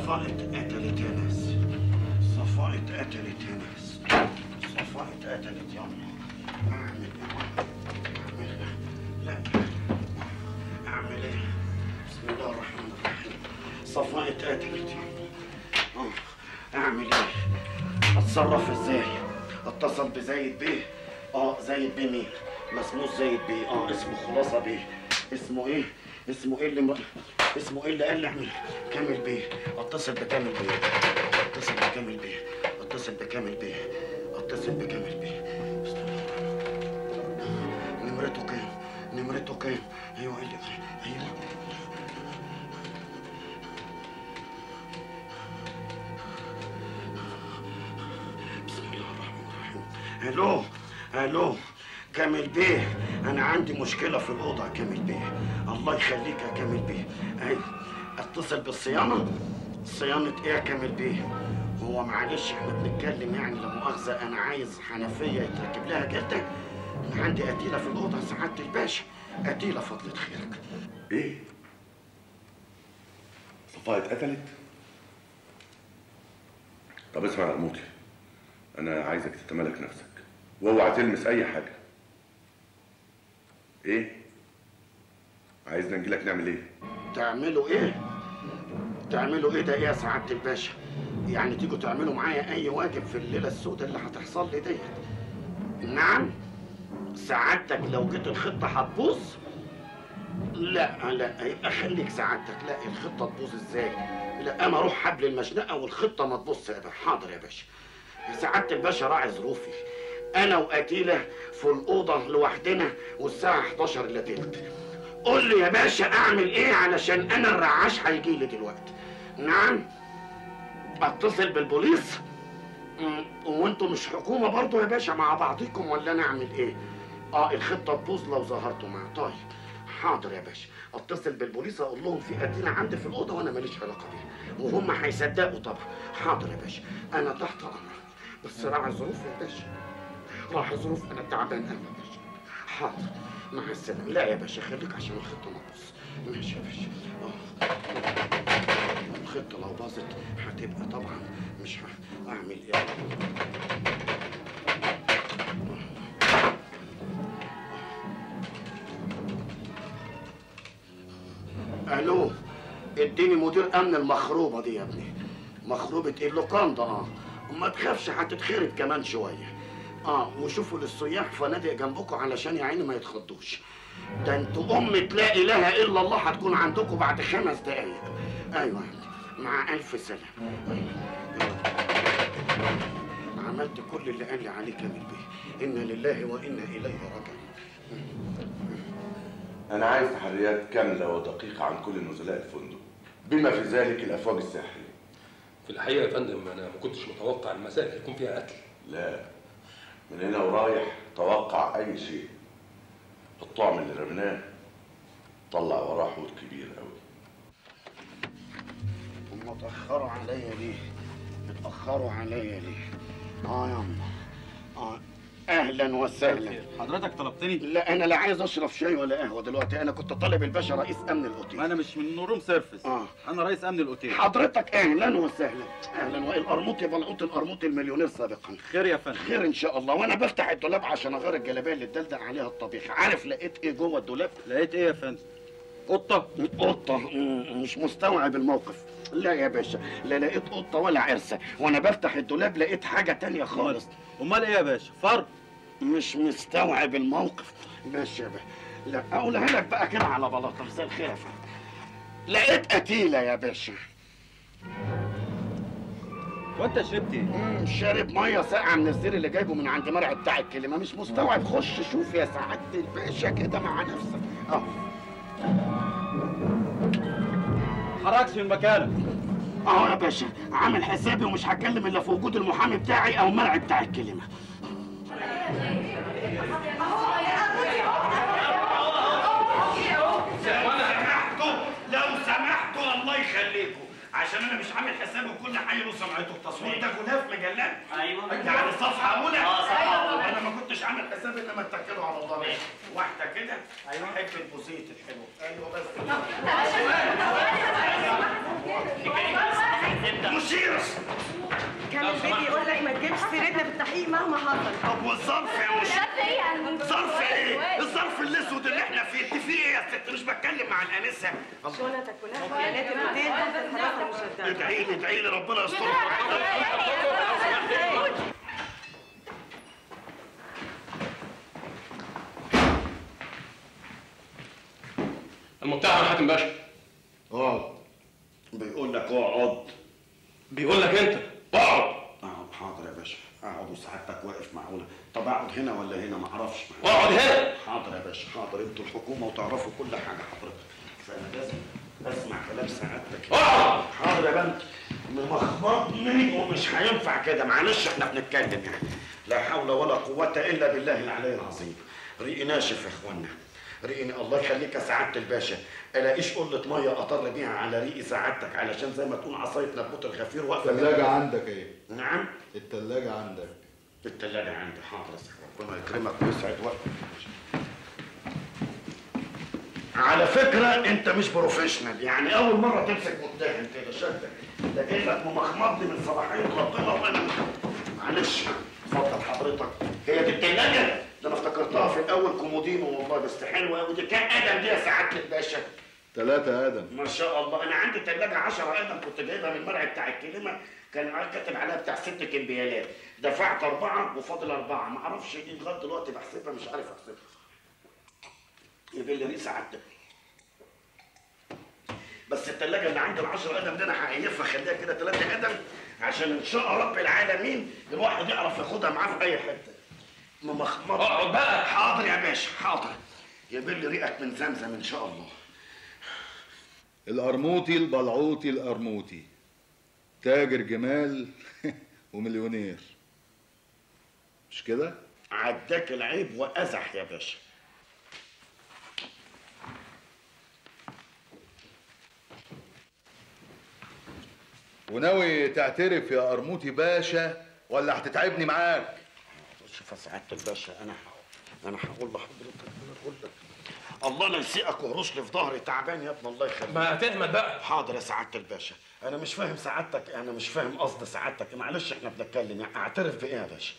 صفاء اتقتلت يا ناس صفاء اتقتلت يا ناس صفاء اتقتلت يلا اعمل ايه اعمل ايه لا اعمل ايه بسم الله الرحمن الرحيم صفاء اتقتلت يلا آه، اعمل ايه اتصرف ازاي اتصل بزايد بيه اه زايد بيه مين مسموس زايد بيه اه اسمه خلاصه بيه اسمه ايه اسمه ايه اللي م... اسمه ايه اللي قال لي اعمل كامل بيه اتصل بكامل بيه اتصل بكامل بيه اتصل بكامل بيه اتصل بكامل بيه بسم الله الرحمن الرحيم. نمرته كام نمرته كام ايوه قال لي ايوه بسم الله الرحمن الرحيم الو الو كامل بيه انا عندي مشكله في الاوضه يا كامل بيه الله يخليك يا كامل بيه اي اتصل بالصيانه صيانه ايه يا كامل بيه هو معلش احنا بنتكلم يعني لا مؤاخذه انا عايز حنفيه يتركب لها جلده انا عندي قتيله في الاوضه سعاده الباشا قتيله فضلة خيرك ايه صفاء اتقتلت طب اسمع يا قموطي انا عايزك تتمالك نفسك واوعى تلمس اي حاجه ايه عايزنا نجيلك نعمل ايه تعملوا ايه تعملوا ايه ده ايه يا سعاده الباشا يعني تيجوا تعملوا معايا اي واجب في الليله السوداء اللي هتحصل لي ديت نعم سعادتك لو جيت الخطه هتبوظ لا لا يبقى خليك سعادتك لا الخطه تبوظ ازاي لا انا اروح حبل المشنقه والخطه ما تبص يا باشا حاضر يا باشا يا سعاده الباشا راعي ظروفي انا وقتيله في الاوضه لوحدنا والساعه 11 الا تلت قول لي يا باشا اعمل ايه علشان انا الرعاش هيجي لي دلوقتي نعم اتصل بالبوليس مم، وانتوا مش حكومه برضو يا باشا مع بعضكم ولا انا اعمل ايه اه الخطه تبوظ لو ظهرتوا معايا طيب حاضر يا باشا اتصل بالبوليس اقول لهم في قتيله عندي في الاوضه وانا ماليش علاقه بيها وهم هيصدقوا طبعا حاضر يا باشا انا تحت امرك بس راعي ظروف يا باشا راعي ظروف انا تعبان قوي يا باشا حاضر مع السلامه لا يا باشا خليك عشان الخطه ما تبوظ ماشي يا باشا اه الخطه لو باظت هتبقى طبعا مش ه- اعمل ايه الو اديني مدير امن المخروبه دي يا ابني مخروبه ايه اللوكاندا اه وما تخافش هتتخرب كمان شويه اه وشوفوا للسياح فنادق جنبكم علشان يا عيني ما يتخضوش ده انتوا ام لا اله الا الله هتكون عندكم بعد خمس دقايق ايوه يا ابني مع الف سلامه أيوة. عملت كل اللي قال لي عليه كامل بيه انا لله وانا اليه راجعون انا عايز تحريات كامله ودقيقه عن كل نزلاء الفندق بما في ذلك الافواج الساحليه في الحقيقه يا فندم انا ما كنتش متوقع المسائل يكون فيها قتل لا من هنا ورايح توقع اي شيء الطعم اللي رميناه طلع وراه حوت كبير قوي هم اتأخروا عليا ليه؟ اتأخروا عليا ليه؟ اه ياما اه اهلا وسهلا حضرتك طلبتني لا انا لا عايز اشرب شاي ولا قهوه دلوقتي انا كنت طالب الباشا رئيس امن الاوتيل انا مش من روم سيرفيس اه انا رئيس امن الاوتيل حضرتك اهلا وسهلا اهلا والقرموط يا بلقوط القرموط المليونير سابقا خير يا فندم خير ان شاء الله وانا بفتح الدولاب عشان اغير الجلابيه اللي اتدلدل عليها الطبيخ عارف لقيت ايه جوه الدولاب لقيت ايه يا فندم قطه قطه مم، مش مستوعب الموقف لا يا باشا لا لقيت قطه ولا عرسه وانا بفتح الدولاب لقيت حاجه تانية خالص امال ايه يا باشا فر مش مستوعب الموقف ماشي يا باشا لا اقولها لك بقى كده على بلاطه مساء الخير يا فندم لقيت قتيله يا باشا وانت شربت ايه مم، شارب ميه ساقعه من الزير اللي جايبه من عند مرعي بتاع الكلمه مش مستوعب خش شوف يا سعاده الباشا كده مع نفسك اه حركش من مكانك اهو يا باشا عامل حسابي ومش هتكلم الا في وجود المحامي بتاعي او مرعي بتاع الكلمه سمحتوا لو سمحتوا الله يخليكم عشان انا مش عامل حسابي وكل حي له سمعته التصوير ده غلاف مجلات ايوه يعني صفحه اولى اه صفحه اولى انا ما كنتش عامل حسابي انما اتكلوا على الله بس واحده كده ايوه حب البوزيت الحلو ايوه بس الزبده مشير كان البيت يقول لك ما تجيبش سيرتنا في التحقيق مهما حصل طب والظرف يا مشير شاف ايه يعني ظرف ايه؟ الظرف الاسود اللي احنا فيه، انت في ايه يا ست؟ مش بتكلم مع الانسه. الله. شنطك كلها في بيانات الاوتيل تحت الحراسه المشدده ادعي لي ادعي لي ربنا يستر. المتهم حاتم باشا اقعد. بيقول لك اقعد. بيقول لك انت اقعد. اقعد حاضر يا باشا. اقعد وسعادتك واقف معقوله. طب اقعد هنا ولا هنا ما اعرفش. اقعد هنا حاضر يا باشا حاضر انتوا الحكومه وتعرفوا كل حاجه حضرتك. فانا لازم اسمع كلام سعادتك. اقعد حاضر يا بنت مخبطني ومش هينفع كده معلش احنا بنتكلم يعني لا حول ولا قوة إلا بالله العلي العظيم ريقي ناشف يا إخوانا ريقي الله يخليك يا سعادة الباشا الاقيش قلة مية أطر بيها على ريقي سعادتك علشان زي ما تكون عصاية نبوت الغفير واقفة الثلاجة عندك ايه؟ نعم الثلاجة عندك التلاجة عندي حاضر يا سيدي ربنا يكرمك ويسعد وقتك على فكرة أنت مش بروفيشنال يعني أول مرة تمسك متهم كده شكلك ده جاي لك ممخمضني من صباحية ربنا وأنا معلش اتفضل حضرتك هي دي التلاجة ده أنا افتكرتها في الأول كومودينو والله بس حلوة أوي دي كام قدم دي يا سعادة الباشا ثلاثة آدم ما شاء الله أنا عندي تلاجة 10 قدم كنت جايبها من المرعى بتاع الكلمة كان كاتب عليها بتاع ست كمبيالات دفعت أربعة وفاضل أربعة ما أعرفش دي لغاية دلوقتي بحسبها مش عارف أحسبها يبقى لي سعادتك بس التلاجة اللي عندي العشر قدم دي انا هعيفها خليها كده ثلاثة قدم عشان ان شاء رب العالمين الواحد يعرف ياخدها معاه في اي حتة ممخمط اقعد بقى. حاضر يا باشا حاضر يبل ريقك من زمزم ان شاء الله القرموطي البلعوطي القرموطي تاجر جمال ومليونير مش كده؟ عداك العيب وازح يا باشا وناوي تعترف يا قرموطي باشا ولا هتتعبني معاك؟ شوف يا سعاده الباشا انا ه- انا هقول لحضرتك انا هقول لك الله لا يسيئك وهرش لي في ظهري تعبان يا ابن الله يخليك ما تهمل بقى حاضر يا سعاده الباشا انا مش فاهم سعادتك انا مش فاهم قصد سعادتك معلش احنا بنتكلم يعني اعترف بايه يا باشا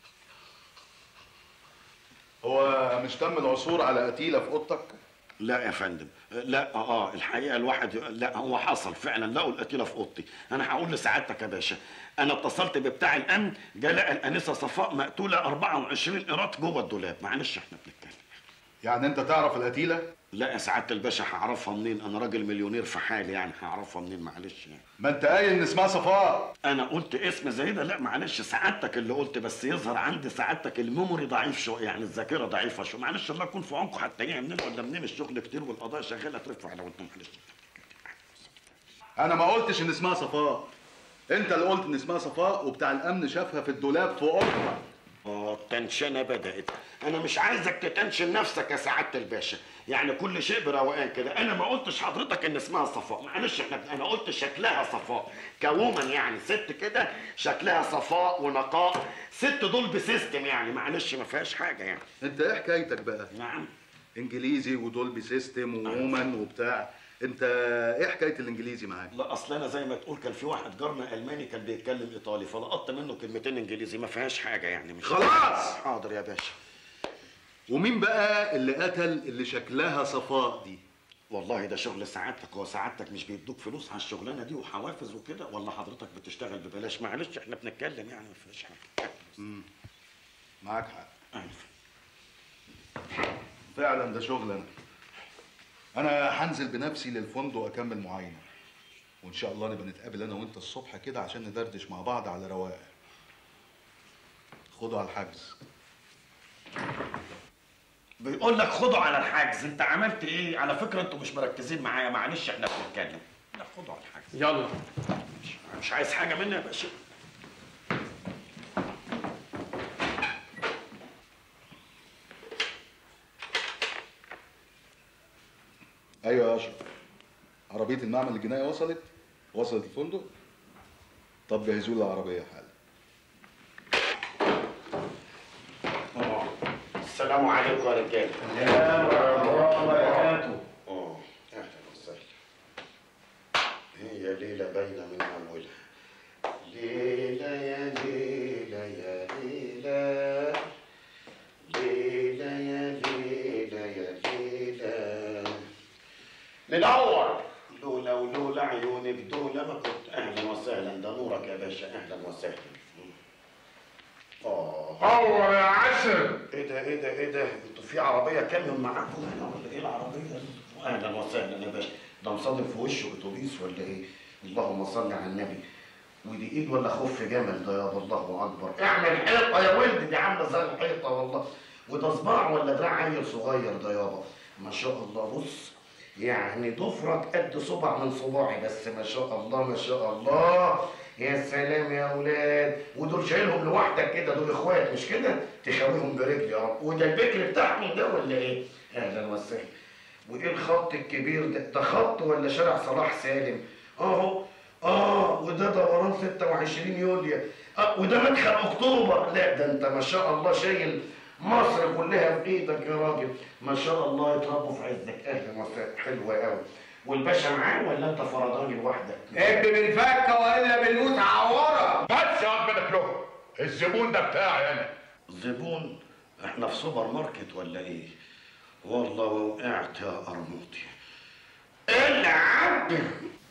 هو مش تم العثور على قتيلة في أوضتك؟ لا يا فندم لا اه اه الحقيقه الواحد لا هو حصل فعلا لقوا القتيله في اوضتي انا هقول لسعادتك يا باشا انا اتصلت ببتاع الامن جه لقى الانسه صفاء مقتوله 24 قيراط جوه الدولاب معلش احنا بنتكلم يعني أنت تعرف القتيلة؟ لا يا سعاده الباشا هعرفها منين انا راجل مليونير في حالي يعني هعرفها منين معلش يعني ما أنت قايل إن اسمها صفاء انا قلت اسم زي ده لا معلش سعادتك اللي قلت بس يظهر عندي سعادتك الميموري ضعيف شويه يعني الذاكره ضعيفه شويه معلش الله يكون في عمقه هتلاقيها منين ولا منين الشغل كتير والقضايا شغاله ترفع على ودنا معلش أنا ما قلتش إن اسمها صفاء أنت اللي قلت إن اسمها صفاء وبتاع الأمن شافها في الدولاب في أوضتك اه التنشنه بدات انا مش عايزك تتنشن نفسك يا سعاده الباشا يعني كل شيء بروقان كده انا ما قلتش حضرتك ان اسمها صفاء معلش احنا انا قلت شكلها صفاء كوما يعني ست كده شكلها صفاء ونقاء ست دول بسيستم يعني معلش ما فيهاش حاجه يعني أنت إيه حكايتك بقى؟ نعم انجليزي ودولبي سيستم وومن وبتاع انت ايه حكايه الانجليزي معاك لا اصل انا زي ما تقول كان في واحد جارنا الماني كان بيتكلم ايطالي فلقطت منه كلمتين انجليزي ما فيهاش حاجه يعني مش خلاص حاضر يا باشا ومين بقى اللي قتل اللي شكلها صفاء دي والله ده شغل سعادتك هو سعادتك مش بيدوك فلوس على الشغلانه دي وحوافز وكده ولا حضرتك بتشتغل ببلاش معلش احنا بنتكلم يعني ما فيش حاجه معاك حق عارف فعلا ده شغل انا انا هنزل بنفسي للفندق اكمل معاينه وان شاء الله نبقى نتقابل انا وانت الصبح كده عشان ندردش مع بعض على رواقه خدوا على الحجز بيقول لك خدوا على الحجز انت عملت ايه على فكره انتوا مش مركزين معايا معلش احنا بنتكلم لا خدوا على الحجز يلا مش, مش عايز حاجه مني يا باشا ايوه يا اشرف عربيه المعمل الجنائي وصلت وصلت الفندق طب جهزوا لي العربيه حالا اه السلام عليكم يا رجاله السلام ورحمة الله وبركاته اه اهلا وسهلا هي ليله باينه من اولها امرك يا باشا اهلا وسهلا اه هو يا عسل ايه ده ايه ده ايه ده انتوا في عربيه كاميون معاكم هنا ولا ايه العربيه دي؟ اهلا وسهلا يا باشا ده مصادم في وشه اتوبيس ولا ايه اللهم صل على النبي ودي ايد ولا خف جمل ده يا الله اكبر اعمل حيطه يا ولد دي عامله زي الحيطه والله وده صباع ولا دراع عيل صغير ده يابا ما شاء الله بص يعني ضفرك قد صبع من صباعي بس ما شاء الله ما شاء الله يا سلام يا اولاد ودول شايلهم لوحدك كده دول اخوات مش كده تخاويهم برجلي يا رب وده البكر بتاعهم ده ولا ايه اهلا وسهلا وايه الخط الكبير ده ده خط ولا شارع صلاح سالم اهو اه وده دوران 26 يوليو اه وده مدخل اكتوبر لا ده انت ما شاء الله شايل مصر كلها في ايدك يا راجل ما شاء الله يتربوا في عزك اهلا وسهلا حلوه قوي والباشا معاه ولا انت فرداني لوحدك؟ ابن بالفكه والا بالموت عوره بس يا واد بدك له الزبون ده بتاعي انا زبون احنا في سوبر ماركت ولا ايه؟ والله وقعت يا قرموطي العب